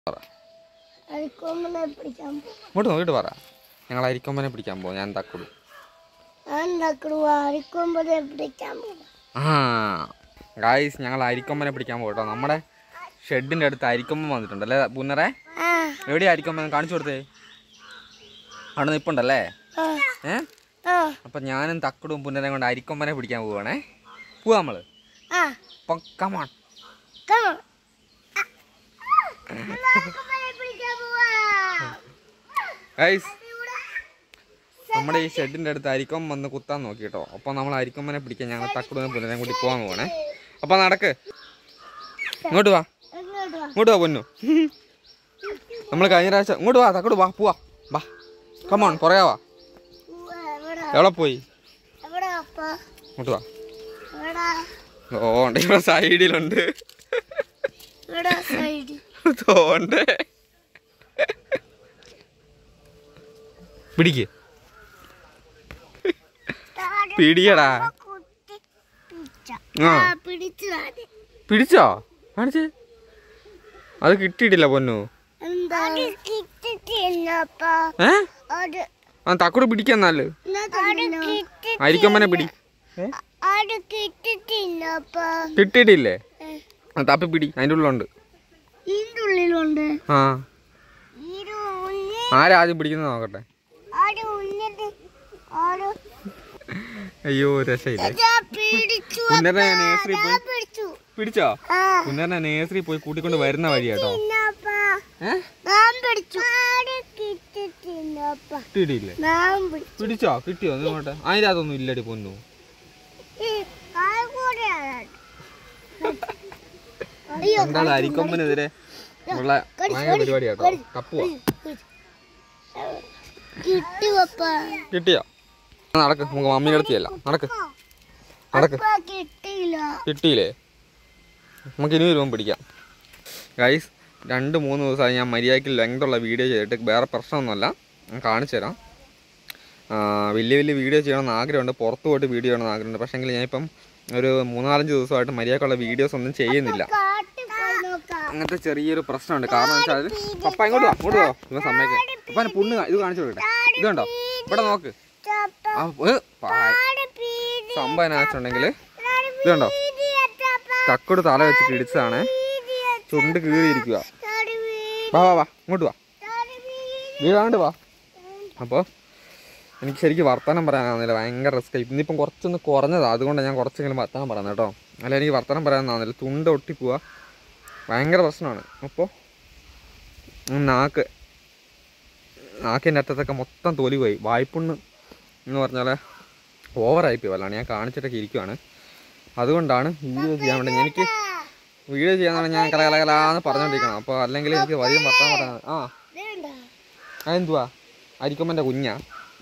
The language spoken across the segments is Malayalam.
പറ അരിക്കൊമ്പനെ പിടിക്കാൻ പോകും ഇങ്ങോട്ട് നോക്കിയിട്ട് പറ ഞങ്ങൾ അരിക്കൊമ്പനെ പിടിക്കാൻ പോകും ഞാൻ തക്കുടു ഞാൻ ഉണ്ടാക്കണു അരിക്കൊമ്പനെ പിടിക്കാൻ പോകും ആ ഗായ്സ് ഞങ്ങൾ അരിക്കൊമ്പനെ പിടിക്കാൻ പോകും കേട്ടോ നമ്മുടെ ഷെഡിൻ്റെ അടുത്ത് അരിക്കൊമ്പൻ വന്നിട്ടുണ്ട് അല്ലേ പുന്നറെ ആ എവിടെയാ അരിക്കൊമ്പൻ കാണിച്ചു കൊടുത്തേ അവിടെ നിൽപ്പുണ്ടല്ലേ ആ ഏ ആ അപ്പം ഞാനും തക്കടും പുന്നരെയും കൊണ്ട് അരിക്കൊമ്പനെ പിടിക്കാൻ പോവാണേ പോവാ നമ്മള് ആ അപ്പം കമോൺ come on. അരിക്കൊമ്പനെ പിടിക്കാൻ പോവാ ഗൈസ് നമ്മുടെ ഈ ഷെഡിൻ്റെ അടുത്ത് അരിക്കൊമ്പൻ വന്ന് കുത്താൻ നോക്കി കേട്ടോ അപ്പം നമ്മൾ അരിക്കൊമ്പനെ പിടിക്കാൻ ഞങ്ങൾ തക്കടും പുന്നരെയും കൂടി പോകാൻ പോവാണേ അപ്പം നടക്ക് ഇങ്ങോട്ട് വാ എങ്ങോട്ട് വാ ഇങ്ങോട്ട് വാ പൊന്നു നമ്മൾ കഴിഞ്ഞ പ്രാവശ്യം ഇങ്ങോട്ട് വാ തക്കോട്ട് വാ പോവാ വാ കമോൺ പുറകെ വാ ഉവ്വ്, എവിടാ എവിടെ പോയി എവിടാ അപ്പ ഇങ്ങോട്ട് വാ എവിടാ ഓ ഉണ്ട് ഇവിടെ സൈഡിലുണ്ട് എവിടാ സൈഡ് തോണ്ട് പിടിക്ക് പിടിയടാ കുത്തി പിടിച്ച ആ ആ പിടിച്ചതാണ് പിടിച്ചോ കാണിച്ചേ അത് കിട്ടിയിട്ടില്ല പൊന്നു എന്താ കിട്ടിട്ടില്ലപ്പ ഏ അത് ആ തക്കോട് പിടിക്കാന്നാല് കിട്ടി അരിക്കൊമ്പനെ പിടി ഏ അത് കിട്ടിട്ടില്ലപ്പ കിട്ടിയിട്ടില്ലേ ആ തപ്പി പിടി അതിൻ്റെ ഉള്ളിലുണ്ട് ഇതിന്റെ ഉള്ളിലുണ്ട് ആ ഇത് ഉള്ളിൽ ആരാ ആദ്യം പിടിക്കുന്നത് നോക്കട്ടെ അത് ഉള്ളിൽ അത് അയ്യോ രക്ഷയില്ല ഇതാ പിടിച്ചു പുന്നരെ നേഴ്സറി പോയി ഞാൻ പിടിച്ചു പിടിച്ചോ ആ പുന്നരെ നേഴ്സറി പോയി കൂട്ടിക്കൊണ്ട് വരുന്ന വഴി കേട്ടോ ഇല്ലപ്പ ഏ ഞാൻ പിടിച്ചു അത് കിട്ടിട്ടില്ലപ്പ കിട്ടിയിട്ടില്ലേ ഞാൻ പിടിച്ചു പിടിച്ചോ കിട്ടിയോ നോട്ടെ അതിൻ്റെ അതൊന്നും ഇല്ലടി പൊന്നു ഈ കാൽ കൂടെയാണ് അയ്യോ എന്താണ് അരിക്കൊമ്പനെതിരെ ഉള്ള ഭയങ്കര പരിപാടി കേട്ടോ കപ്പുവാ കിട്ടി പപ്പ കിട്ടിയോ നടക്ക് നമുക്ക് മമ്മീൻ്റെ അടുത്ത് ചെല്ലാം നടക്ക് നടക്ക് പപ്പ കിട്ടിയില്ല കിട്ടിയില്ലേ നമുക്ക് ഇനി വരുമ്പോൾ പിടിക്കാം ഗൈസ് രണ്ട് മൂന്ന് ദിവസമായി ഞാൻ മര്യാദയ്ക്ക് ലെങ്തുള്ള വീഡിയോ ചെയ്തിട്ട് വേറെ പ്രശ്നമൊന്നുമല്ല ഞാൻ കാണിച്ചു തരാം ആ, വലിയ വലിയ വീഡിയോ ചെയ്യണമെന്ന് ആഗ്രഹമുണ്ട് പുറത്ത് പോയിട്ട് വീഡിയോ ചെയ്യണമെന്ന് ആഗ്രഹമുണ്ട് പക്ഷേങ്കിൽ ഞാനിപ്പം ഒരു മൂന്നാലഞ്ച് ദിവസമായിട്ട് മര്യാദക്കുള്ള വീഡിയോസ് ഒന്നും ചെയ്യുന്നില്ല കാട്ടിൽ പോയി നോക്കാം അങ്ങനത്തെ ചെറിയൊരു പ്രശ്നമുണ്ട് കാരണം എന്ന് വെച്ചാൽ പപ്പ ഇങ്ങോട്ട് വാ ഇങ്ങോട്ട് വാ ഇവ സമ്മതിക്കാം പപ്പ പുണ്ണ് കാ- ഇത് കാണിച്ചു കൊടുക്കട്ടെ ഇത് കണ്ടോ ഇവിടെ നോക്ക് ചപ്പ ആ, ഏ, പാ- പീതി സംഭവം എന്നാ വെച്ചിട്ടുണ്ടെങ്കിൽ ഇത് കണ്ടോ തക്കോട് തല വെച്ചിട്ട് ഇടിച്ചതാണ് ചുണ്ട് കീറിയിരിക്കുക വാ വാ വാ ഇങ്ങോട്ട് വാ വീഴാണ്ട് വാ അപ്പോൾ എനിക്ക് ശരിക്കും വർത്തമാനം പറയാനാവുന്നില്ല ഭയങ്കര റിസ്ക് ഇന്നിപ്പം കുറച്ചൊന്ന് കുറഞ്ഞതാണ് അതുകൊണ്ട് ഞാൻ കുറച്ചെങ്കിലും വർത്തമാനം പറയുന്നത് കേട്ടോ അല്ല എനിക്ക് വർത്തമാനം പറയാനാവുന്നില്ല തുണ്ട് ഒട്ടിപ്പോവാ ഭയങ്കര പ്രശ്നമാണ് അപ്പോൾ നാക്ക് നാക്കിൻ്റെ അറ്റത്തൊക്കെ മൊത്തം തൊലി പോയി വായ്പുണ്ണ് എന്ന് പറഞ്ഞാൽ ഓവറായിപ്പോയി വല്ലാണ് ഞാൻ കാണിച്ചിട്ടൊക്കെ ഇരിക്കുവാണ് അതുകൊണ്ടാണ് വീഡിയോ ചെയ്യാൻ വേണ്ടി എനിക്ക് വീഡിയോ ചെയ്യാന്നാണ് ഞാൻ കല കല കലാന്ന് പറഞ്ഞുകൊണ്ടിരിക്കണം അപ്പോൾ അല്ലെങ്കിൽ എനിക്ക് വലിയ വർത്തമാനം പറയാൻ ആ അതെന്തുവാ അരിക്കൊമ്പൻ്റെ കുഞ്ഞാ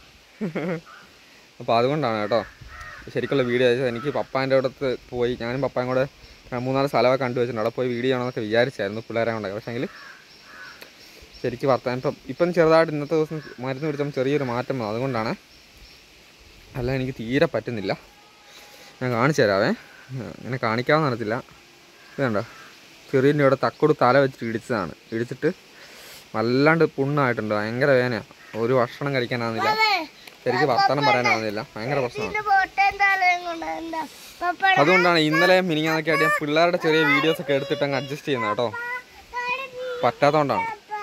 അപ്പോൾ അതുകൊണ്ടാണ് കേട്ടോ ശരിക്കുള്ള വീഡിയോ അയച്ചത് എനിക്ക് പപ്പാൻ്റെ അടുത്ത് പോയി ഞാനും പപ്പായും കൂടെ മൂന്നാല് സ്ഥലമൊക്കെ കണ്ടു വെച്ചിട്ടുണ്ട് അവിടെ പോയി വീഡിയോ ചെയ്യണമെന്നൊക്കെ വിചാരിച്ചായിരുന്നു പിള്ളേരെ കൊണ്ടൊക്കെ പക്ഷേങ്കിൽ ശരിക്കും വർത്താനം ഇപ്പം ഇപ്പം ചെറുതായിട്ട് ഇന്നത്തെ ദിവസം മരുന്ന് പിടിച്ചപ്പോൾ ചെറിയൊരു മാറ്റം വന്നു അതുകൊണ്ടാണ് അല്ല എനിക്ക് തീരെ പറ്റുന്നില്ല ഞാൻ കാണിച്ചു തരാവേ ഇങ്ങനെ കാണിക്കാമെന്ന് അറിയത്തില്ല ഇത് കണ്ടോ ചെറിയൻ്റെ ഇവിടെ തക്കോട് തല വെച്ചിട്ട് ഇടിച്ചതാണ് ഇടിച്ചിട്ട് വല്ലാണ്ട് പുണ്ണായിട്ടുണ്ട് ഭയങ്കര വേദനയാണ് ഒരു ഭക്ഷണം കഴിക്കാനാവുന്നില്ല ശരിക്കും വർത്തമാനം പറയാനാവുന്നില്ല ഭയങ്കര പ്രശ്നമാണ് ബോട്ടം തലയും കൊണ്ട് എന്താ പപ്പട അതുകൊണ്ടാണ് ഇന്നലെ മിനിങ്ങാന്നൊക്കെ ആയിട്ട് ഞാൻ പിള്ളേരുടെ ചെറിയ വീഡിയോസ് ഒക്കെ എടുത്തിട്ട് അങ്ങ് അഡ്ജസ്റ്റ് ചെയ്യുന്നത് കേട്ടോ പറ്റാത്തതുകൊണ്ടാണ്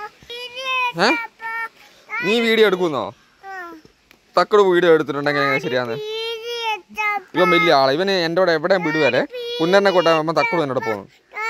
ഏ നീ വീഡിയോ എടുക്കുന്നോ തക്കട് വീഡിയോ എടുത്തിട്ടുണ്ടെങ്കിൽ എങ്ങനെ ശരിയാന്ന് ഇവൻ വലിയ ആളാ ഇവന് എൻ്റെ കൂടെ എവിടെയും വിടുവല്ലേ പുന്നറിനെ കൊട്ടാകുമ്പോൾ തക്കട് എന്നോട് പോകുന്നു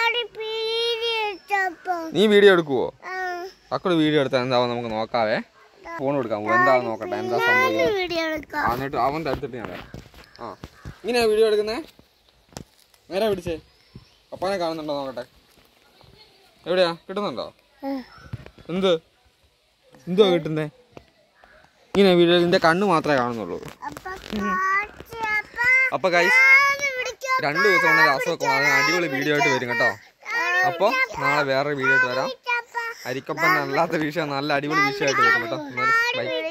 നീ വീഡിയോ എടുക്കുവോ തക്കട് വീഡിയോ എടുത്താൽ എന്താവും നമുക്ക് നോക്കാവേ ഫോൺ എടുക്കാൻ പോകും എന്താണെന്ന് നോക്കട്ടെ എന്താ സംഭവിക്കുന്നത് വീഡിയോ എടുക്കാം ആ, എന്നിട്ട് അവൻ്റെ അടുത്തിട്ട് ഞാൻ വരാം ആ ഇങ്ങനെയാ വീഡിയോ എടുക്കുന്നേ നേരെ പിടിച്ചേ പപ്പാനെ കാണുന്നുണ്ടോ നോക്കട്ടെ എവിടെയാ കിട്ടുന്നുണ്ടോ എന്ത് എന്തുവാ കിട്ടുന്നേ ഇങ്ങനെ വീഡിയോ ഇതിന്റെ കണ്ണ് മാത്രമേ കാണുന്നുള്ളൂ അപ്പൊ കാച്ചി അപ്പ അപ്പൊ ഗൈസ് ഒന്ന് പിടിക്കാം രണ്ട് ദിവസം കൊണ്ട് അസുഖമൊക്കെ മാറി അടിപൊളി വീഡിയോ ആയിട്ട് വരും കേട്ടോ അപ്പോൾ നാളെ വേറൊരു വീഡിയോ ആയിട്ട് വരാം അരിക്കൊപ്പൻ അല്ലാത്ത വിഷയം നല്ല അടിപൊളി വിഷയമായിട്ട് വരും കേട്ടോ ബൈ